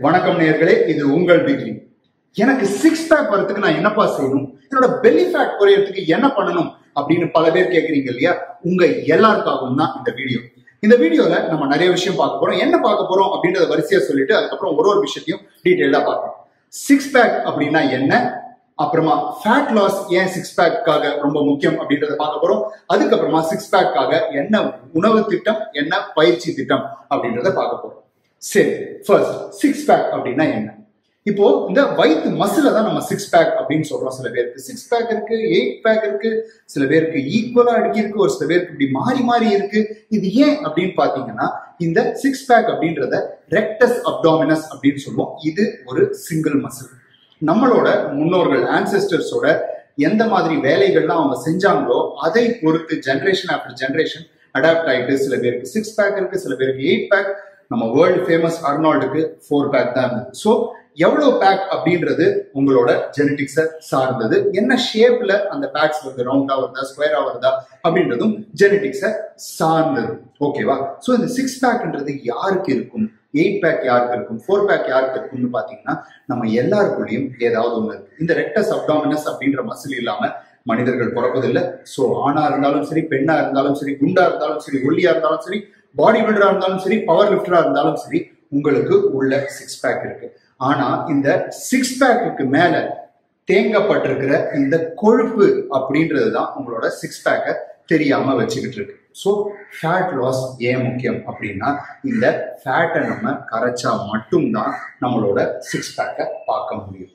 வணக்கம் நேர்களே இது உங்கள் டிகிரி எனக்கு சிக்ஸ் பேக் வரதுக்கு நான் என்னப்பா செய்யணும் என்னோட பெல்லி ஃபேட் குறையறதுக்கு என்ன பண்ணணும் அப்படின்னு பல பேர் கேக்குறீங்க இல்லையா உங்க எல்லாருக்காகவும் தான் இந்த வீடியோ இந்த வீடியோல நம்ம நிறைய விஷயம் பார்க்க போறோம் என்ன பார்க்க போறோம் அப்படின்றத வரிசையா சொல்லிட்டு அதுக்கப்புறம் ஒரு ஒரு விஷயத்தையும் டீட்டெயிலா பார்க்கலாம் சிக்ஸ் பேக் அப்படின்னா என்ன அப்புறமா ஃபேட் லாஸ் ஏன் சிக்ஸ் பேக்காக ரொம்ப முக்கியம் அப்படின்றத பார்க்க போறோம் அதுக்கப்புறமா சிக்ஸ் பேக்காக என்ன உணவு திட்டம் என்ன பயிற்சி திட்டம் அப்படின்றத பார்க்க போறோம் சரி ஃபர்ஸ்ட் சிக்ஸ் பேக் அப்படின்னா என்ன இப்போ இந்த வயிற்று மசில தான் நம்ம சிக்ஸ் பேக் அப்படின்னு சொல்றோம் சில பேருக்கு சிக்ஸ் பேக் இருக்கு எயிட் பேக் இருக்கு சில பேருக்கு ஈக்குவலா இருக்கு ஒரு சில பேருக்கு இப்படி மாறி மாறி இருக்கு இது ஏன் அப்படின்னு பாத்தீங்கன்னா இந்த சிக்ஸ் பேக் அப்படின்றத ரெக்டஸ் அப்டாமினஸ் அப்படின்னு சொல்லுவோம் இது ஒரு சிங்கிள் மசில் நம்மளோட முன்னோர்கள் ஆன்செஸ்டர்ஸோட எந்த மாதிரி வேலைகள்லாம் அவங்க செஞ்சாங்களோ அதை பொறுத்து ஜென்ரேஷன் ஆஃப்டர் ஜென்ரேஷன் அடாப்ட் ஆயிட்டு சில பேருக்கு சிக்ஸ் பேக் இருக்கு சில பேருக்கு எயிட் பேக் நம்ம வேர்ல்டு ஃபேமஸ் அர்னால்டுக்கு ஃபோர் பேக் தான் இருந்தது ஸோ எவ்வளவு பேக் அப்படின்றது உங்களோட ஜெனட்டிக்ஸை சார்ந்தது என்ன ஷேப்ல அந்த பேக்ஸ் வருது ரவுண்டா வருதா ஸ்கொயரா வருதா அப்படின்றதும் ஜெனட்டிக்ஸை சார்ந்தது ஓகேவா ஸோ இந்த சிக்ஸ் பேக்ன்றது யாருக்கு இருக்கும் எயிட் பேக் யாருக்கு இருக்கும் ஃபோர் பேக் யாருக்கு இருக்கும்னு பாத்தீங்கன்னா நம்ம எல்லாருக்குள்ளேயும் ஏதாவது ஒன்று இருக்கு இந்த ரெக்டஸ் அப்டாமினஸ் அப்படின்ற மசில் இல்லாம மனிதர்கள் பிறப்பதில்லை ஸோ ஆணா இருந்தாலும் சரி பெண்ணா இருந்தாலும் சரி குண்டா இருந்தாலும் சரி ஒல்லியா இருந்தாலும் சரி பாடி பில்டரா இருந்தாலும் சரி பவர் லிஃப்டரா இருந்தாலும் சரி உங்களுக்கு உள்ள சிக்ஸ் பேக் இருக்கு ஆனா இந்த சிக்ஸ் பேக்குக்கு மேல தேங்கப்பட்டிருக்கிற இந்த கொழுப்பு அப்படின்றது தான் உங்களோட சிக்ஸ் பேக்கை தெரியாம வச்சுக்கிட்டு இருக்கு ஸோ ஃபேட் லாஸ் ஏன் முக்கியம் அப்படின்னா இந்த ஃபேட்டை நம்ம கரைச்சா மட்டும்தான் நம்மளோட சிக்ஸ் பேக்கை பார்க்க முடியும்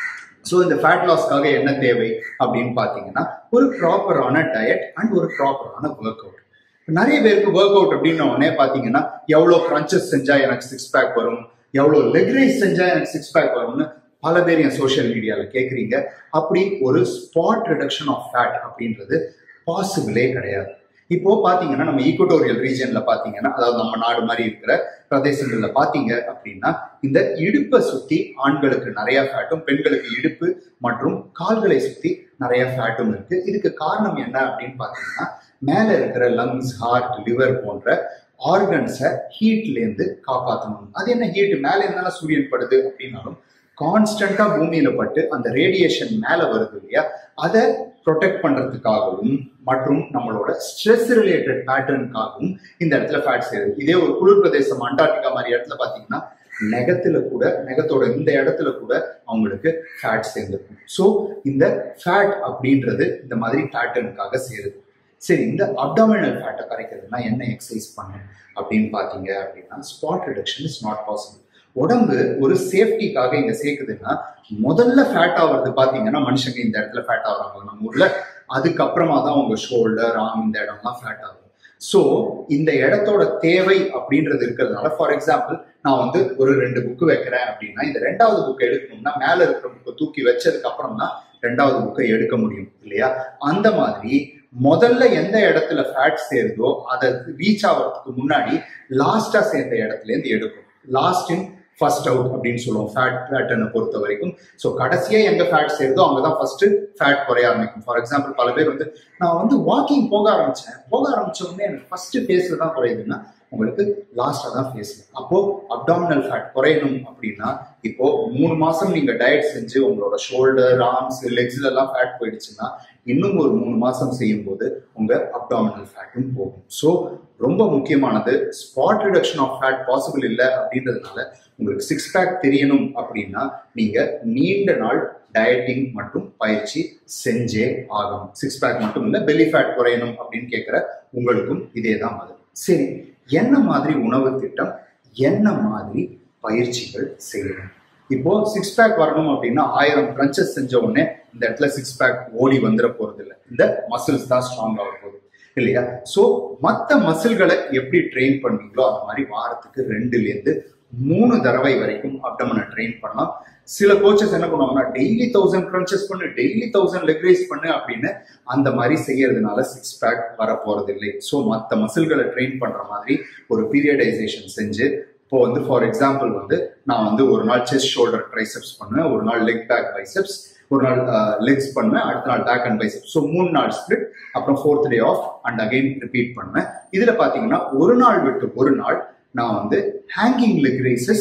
ஸோ இந்த ஃபேட் லாஸ்க்காக என்ன தேவை அப்படின்னு பார்த்தீங்கன்னா ஒரு ப்ராப்பரான டயட் அண்ட் ஒரு ப்ராப்பரான ஒர்க் அவுட் நிறைய பேருக்கு ஒர்க் அவுட் அப்படின்ன உடனே பார்த்தீங்கன்னா எவ்வளோ கிரன்ச்சஸ் செஞ்சா எனக்கு சிக்ஸ் பேக் வரும் எவ்வளோ லெக் ரைஸ் செஞ்சா எனக்கு சிக்ஸ் பேக் வரும்னு பல பேர் என் சோஷியல் மீடியாவில் கேட்குறீங்க அப்படி ஒரு ஸ்பாட் ரிடக்ஷன் ஆஃப் ஃபேட் அப்படின்றது பாசிபிளே கிடையாது இப்போ பாத்தீங்கன்னா நம்ம ஈக்குவட்டோரியல் ரீஜன்ல பாத்தீங்கன்னா அதாவது நம்ம நாடு மாதிரி இருக்கிற பிரதேசங்கள்ல பாத்தீங்க அப்படின்னா இந்த இடுப்பை சுத்தி ஆண்களுக்கு நிறைய ஃபேட்டும் பெண்களுக்கு இடுப்பு மற்றும் கால்களை சுத்தி நிறைய ஃபேட்டும் இருக்கு இதுக்கு காரணம் என்ன அப்படின்னு பாத்தீங்கன்னா மேல இருக்கிற லங்ஸ் ஹார்ட் லிவர் போன்ற ஆர்கன்ஸை ஹீட்ல இருந்து காப்பாற்றணும் அது என்ன ஹீட் மேல இருந்தாலும் சூரியன் படுது அப்படின்னாலும் கான்ஸ்டண்டா பூமியில பட்டு அந்த ரேடியேஷன் மேல வருது இல்லையா அதை ப்ரொடெக்ட் பண்றதுக்காகவும் மற்றும் நம்மளோட ஸ்ட்ரெஸ் ரிலேட்டட் பேட்டர்னுக்காகவும் இந்த இடத்துல ஃபேட் சேருது இதே ஒரு குளிர் பிரதேசம் அண்டார்டிகா மாதிரி இடத்துல பாத்தீங்கன்னா நெகத்துல கூட நெகத்தோட இந்த இடத்துல கூட அவங்களுக்கு ஃபேட் சேர்ந்துருக்கும் ஸோ இந்த ஃபேட் அப்படின்றது இந்த மாதிரி பேட்டர்னுக்காக சேருது சரி இந்த அப்டாமினல் ஃபேட்டை கரைக்கிறதுனா என்ன எக்ஸசைஸ் பண்ணணும் அப்படின்னு பார்த்தீங்க அப்படின்னா spot reduction is not possible உடம்பு ஒரு சேஃப்டிக்காக இங்க சேர்க்குதுன்னா முதல்ல ஃபேட் ஆகுறது பாத்தீங்கன்னா மனுஷங்க இந்த இடத்துல ஃபேட் ஆகுறாங்க நம்ம ஊர்ல அதுக்கப்புறமா தான் உங்க ஷோல்டர் ஆம் இந்த இடம்லாம் ஃபேட் ஆகும் ஸோ இந்த இடத்தோட தேவை அப்படின்றது இருக்கிறதுனால ஃபார் எக்ஸாம்பிள் நான் வந்து ஒரு ரெண்டு புக்கு வைக்கிறேன் அப்படின்னா இந்த ரெண்டாவது புக்கை எடுக்கணும்னா மேல இருக்கிற புக்கை தூக்கி வச்சதுக்கு அப்புறம் தான் ரெண்டாவது புக்கை எடுக்க முடியும் இல்லையா அந்த மாதிரி முதல்ல எந்த இடத்துல ஃபேட் சேருதோ அதை ரீச் ஆகிறதுக்கு முன்னாடி லாஸ்டா சேர்ந்த இடத்துல இருந்து எடுக்கும் லாஸ்ட் இன் ஃபர்ஸ்ட் அவுட் அப்படின்னு சொல்லுவோம் ஃபேட் பேட்டர்னை பொறுத்த வரைக்கும் ஸோ கடைசியா எங்க ஃபேட் சேருதோ அங்கதான் ஃபர்ஸ்ட் ஃபேட் குறைய ஆரம்பிக்கும் ஃபார் எக்ஸாம்பிள் பல பேர் வந்து நான் வந்து வாக்கிங் போக ஆரம்பிச்சேன் போக ஆரம்பிச்ச உடனே எனக்கு ஃபர்ஸ்ட் ஃபேஸ்ல தான் குறையுதுன்னா உங்களுக்கு லாஸ்டா தான் ஃபேஸ்ல அப்போ அப்டாமினல் ஃபேட் குறையணும் அப்படின்னா இப்போ மூணு மாசம் நீங்க டயட் செஞ்சு உங்களோட ஷோல்டர் ஆர்ம்ஸ் லெக்ஸ்ல எல்லாம் ஃபேட் போயிடுச்சுன்னா இன்னும் ஒரு மூணு மாசம் செய்யும் போது உங்க அப்டாமினல் ஃபேட்டும் போகும் ஸோ ரொம்ப முக்கியமானது spot reduction of fat possible இல்லை அப்படின்றதுனால உங்களுக்கு சிக்ஸ் பேக் தெரியணும் அப்படின்னா நீங்க நீண்ட நாள் டயட்டிங் மற்றும் பயிற்சி செஞ்சே ஆகணும் சிக்ஸ் பேக் மட்டும் இல்லை பெல்லி ஃபேட் குறையணும் அப்படின்னு கேட்குற உங்களுக்கும் இதே தான் பதில் சரி என்ன மாதிரி உணவு திட்டம் என்ன மாதிரி பயிற்சிகள் செய்யணும் இப்போ சிக்ஸ் பேக் வரணும் அப்படின்னா ஆயிரம் கிரன்ச்சஸ் செஞ்ச உடனே இந்த இடத்துல சிக்ஸ் பேக் ஓடி வந்துட போறது இல்லை இந்த மசில்ஸ் தான் ஸ்ட்ராங் ஆக போகுது இல்லையா ஸோ மற்ற மசில்களை எப்படி ட்ரெயின் பண்ணீங்களோ அந்த மாதிரி வாரத்துக்கு ரெண்டுல இருந்து மூணு தடவை வரைக்கும் அப்டமனை ட்ரெயின் பண்ணலாம் சில கோச்சஸ் என்ன பண்ணுவாங்கன்னா டெய்லி தௌசண்ட் கிரன்ச்சஸ் பண்ணு டெய்லி தௌசண்ட் லெக் ரைஸ் பண்ணு அப்படின்னு அந்த மாதிரி செய்யறதுனால சிக்ஸ் பேக் வர போறது இல்லை ஸோ மற்ற மசில்களை ட்ரெயின் பண்ற மாதிரி ஒரு பீரியடைசேஷன் செஞ்சு இப்போ வந்து ஃபார் எக்ஸாம்பிள் வந்து நான் வந்து ஒரு நாள் செஸ்ட் ஷோல்டர் ட்ரைசெப்ஸ் பண்ணுவேன் ஒரு நாள் லெக் பேக் பைசெப்ஸ் ஒரு நாள் லெக்ஸ் பண்ணுவேன் அடுத்த நாள் பேக் அண்ட் பைசெப்ஸ் ஸோ மூணு நாள் ஸ்பிளிட் அப்புறம் fourth day off and again repeat பண்ணுவேன் இதுல பாத்தீங்கன்னா ஒரு நாள் விட்டு ஒரு நாள் நான் வந்து ஹேங்கிங் லெக் ரைசஸ்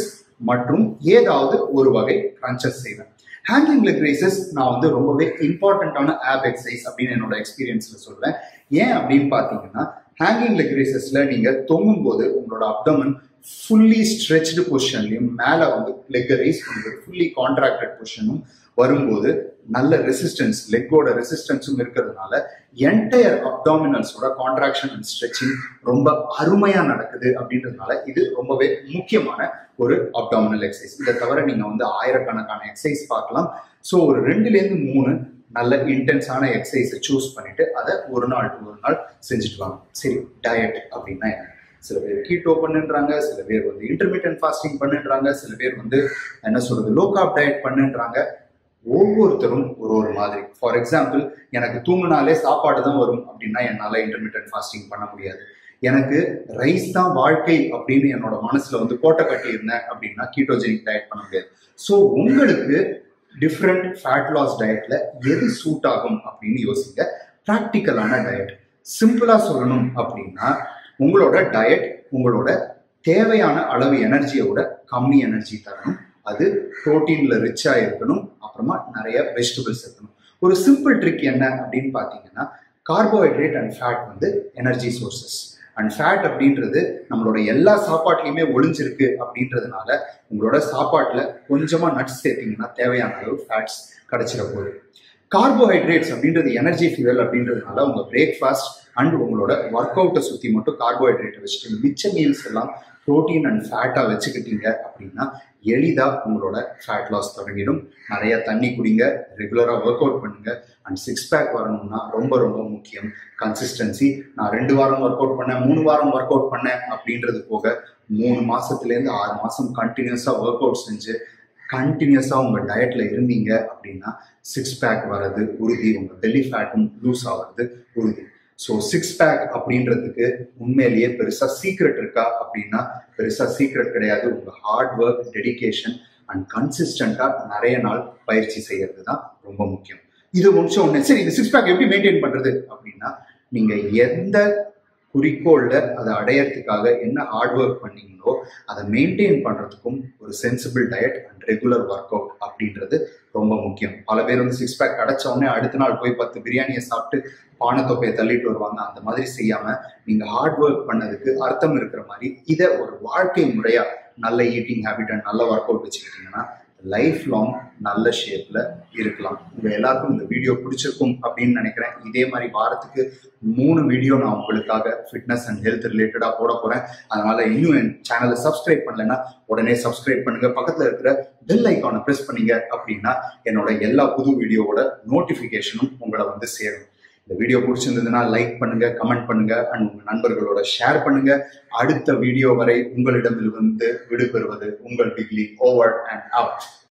மற்றும் ஏதாவது ஒரு வகை கிரன்ச்சஸ் செய்வேன் ஹேங்கிங் லெக் ரேசஸ் நான் வந்து ரொம்பவே இம்பார்ட்டண்ட்டான ஆப் எக்ஸசைஸ் அப்படின்னு என்னோட எக்ஸ்பீரியன்ஸ்ல சொல்றேன் ஏன் அப்படின்னு பார்த்தீங்கன்னா ஹேங்கிங் லெக் ரேசஸ்ல நீங்க தொங்கும் போது உங்களோட அப்டமன் ஃபுல்லி ஸ்ட்ரெச்டு பொசிஷன்லையும் மேலே வந்து லெக்கை ரைஸ் பண்ணுறது ஃபுல்லி கான்ட்ராக்டட் பொசிஷனும் வரும்போது நல்ல ரெசிஸ்டன்ஸ் லெக்கோட ரெசிஸ்டன்ஸும் இருக்கிறதுனால என்டையர் அப்டாமினல்ஸோட கான்ட்ராக்ஷன் அண்ட் ஸ்ட்ரெச்சிங் ரொம்ப அருமையா நடக்குது அப்படின்றதுனால இது ரொம்பவே முக்கியமான ஒரு அப்டாமினல் எக்ஸசைஸ் இதை தவிர நீங்க வந்து ஆயிரக்கணக்கான எக்ஸசைஸ் பார்க்கலாம் ஸோ ஒரு ரெண்டுலேருந்து மூணு நல்ல இன்டென்ஸான எக்ஸசைஸை சூஸ் பண்ணிட்டு அதை ஒரு நாள் ஒரு நாள் செஞ்சுட்டு வாங்க சரி டயட் அப்படின்னா என்ன சில பேர் கீட்டோ பண்ணுன்றாங்க சில பேர் வந்து இன்டர்மீடியன்ட் ஃபாஸ்டிங் பண்ணுன்றாங்க சில பேர் வந்து என்ன சொல்றது லோ காப் டயட் பண்ணுன்றாங்க ஒவ்வொருத்தரும் ஒரு ஒரு மாதிரி ஃபார் எக்ஸாம்பிள் எனக்கு தூங்கினாலே சாப்பாடு தான் வரும் அப்படின்னா என்னால் இன்டர்மீடியன்ட் ஃபாஸ்டிங் பண்ண முடியாது எனக்கு ரைஸ் தான் வாழ்க்கை அப்படின்னு என்னோட மனசுல வந்து கோட்டை கட்டியிருந்தேன் அப்படின்னா கீட்டோஜெனிக் டயட் பண்ண முடியாது ஸோ உங்களுக்கு டிஃப்ரெண்ட் ஃபேட் லாஸ் டயட்ல எது சூட் ஆகும் அப்படின்னு யோசிங்க ப்ராக்டிக்கலான டயட் சிம்பிளா சொல்லணும் அப்படின்னா உங்களோட டயட் உங்களோட தேவையான அளவு எனர்ஜியை விட கம்மி எனர்ஜி தரணும் அது ப்ரோட்டீன்ல ரிச்சா இருக்கணும் அப்புறமா நிறைய வெஜிடபிள்ஸ் இருக்கணும் ஒரு சிம்பிள் ட்ரிக் என்ன அப்படின்னு பார்த்தீங்கன்னா கார்போஹைட்ரேட் அண்ட் ஃபேட் வந்து எனர்ஜி சோர்சஸ் அண்ட் ஃபேட் அப்படின்றது நம்மளோட எல்லா சாப்பாட்லையுமே ஒளிஞ்சிருக்கு அப்படின்றதுனால உங்களோட சாப்பாட்டில் கொஞ்சமாக நட்ஸ் சேர்த்தீங்கன்னா தேவையான அளவு ஃபேட்ஸ் கிடைச்சிட போகுது கார்போஹைட்ரேட்ஸ் அப்படின்றது எனர்ஜி ஃபியூவல் அப்படின்றதுனால உங்கள் பிரேக்ஃபாஸ்ட் அண்ட் உங்களோட ஒர்க் அவுட்டை சுற்றி மட்டும் கார்போஹைட்ரேட்டை வச்சுட்டு மிச்ச மீல்ஸ் எல்லாம் ப்ரோட்டீன் அண்ட் ஃபேட்டாக வச்சுக்கிட்டீங்க அப்படின்னா எளிதாக உங்களோட ஃபேட் லாஸ் தொடங்கிடும் நிறைய தண்ணி குடிங்க ரெகுலராக ஒர்க் அவுட் பண்ணுங்க அண்ட் சிக்ஸ் பேக் வரணும்னா ரொம்ப ரொம்ப முக்கியம் கன்சிஸ்டன்சி நான் ரெண்டு வாரம் ஒர்க் அவுட் பண்ணேன் மூணு வாரம் ஒர்க் அவுட் பண்ணேன் அப்படின்றது போக மூணு மாசத்துலேருந்து ஆறு மாசம் கண்டினியூஸாக ஒர்க் அவுட் செஞ்சு கண்டினியூஸாக உங்கள் டயட்டில் இருந்தீங்க அப்படின்னா சிக்ஸ் பேக் வர்றது உறுதி உங்கள் பெல்லி ஃபேட்டும் லூஸ் ஆகிறது உறுதி ஸோ சிக்ஸ் பேக் அப்படின்றதுக்கு உண்மையிலேயே பெருசா சீக்ரெட் இருக்கா அப்படின்னா பெருசா சீக்ரெட் கிடையாது உங்க ஹார்ட் ஒர்க் டெடிகேஷன் அண்ட் கன்சிஸ்டண்டா நிறைய நாள் பயிற்சி செய்யறது தான் ரொம்ப முக்கியம் இது முடிச்ச உடனே சரி இந்த சிக்ஸ் பேக் எப்படி மெயின்டைன் பண்றது அப்படின்னா நீங்க எந்த குறிக்கோள்ல அதை அடையறதுக்காக என்ன ஹார்ட் ஒர்க் பண்ணீங்களோ அதை மெயின்டைன் பண்றதுக்கும் ஒரு sensible diet and regular work out அப்படின்றது ரொம்ப முக்கியம் பல பேர் வந்து சிக்ஸ் பேக் கிடைச்ச உடனே அடுத்த நாள் போய் பத்து பிரியாணியை சாப்பிட்டு பானத்தொப்பையை தள்ளிட்டு வருவாங்க அந்த மாதிரி செய்யாம நீங்க ஹார்ட் ஒர்க் பண்ணதுக்கு அர்த்தம் இருக்கிற மாதிரி இதை ஒரு வாழ்க்கை முறையா நல்ல ஈட்டிங் ஹேபிட் அண்ட் நல்ல ஒர்க் அவுட் வச்சுக்கிட்டீங்கன்னா லைஃப் லாங் நல்ல ஷேப்ல இருக்கலாம் உங்க எல்லாருக்கும் இந்த வீடியோ பிடிச்சிருக்கும் அப்படின்னு நினைக்கிறேன் இதே மாதிரி வாரத்துக்கு மூணு வீடியோ நான் உங்களுக்காக ஃபிட்னஸ் அண்ட் ஹெல்த் ரிலேட்டடா போட போறேன் அதனால இன்னும் என் சேனலை சப்ஸ்கிரைப் பண்ணலைன்னா உடனே சப்ஸ்கிரைப் பண்ணுங்க பக்கத்துல இருக்கிற பெல் ஐக்கானை ப்ரெஸ் பண்ணீங்க அப்படின்னா என்னோட எல்லா புது வீடியோவோட நோட்டிபிகேஷனும் உங்களை வந்து சேரும் இந்த வீடியோ பிடிச்சிருந்ததுன்னா லைக் பண்ணுங்க கமெண்ட் பண்ணுங்க அண்ட் உங்க நண்பர்களோட ஷேர் பண்ணுங்க அடுத்த வீடியோ வரை உங்களிடமிருந்து விடுபெறுவது உங்கள் டிகிலி ஓவர் அண்ட் அவுட்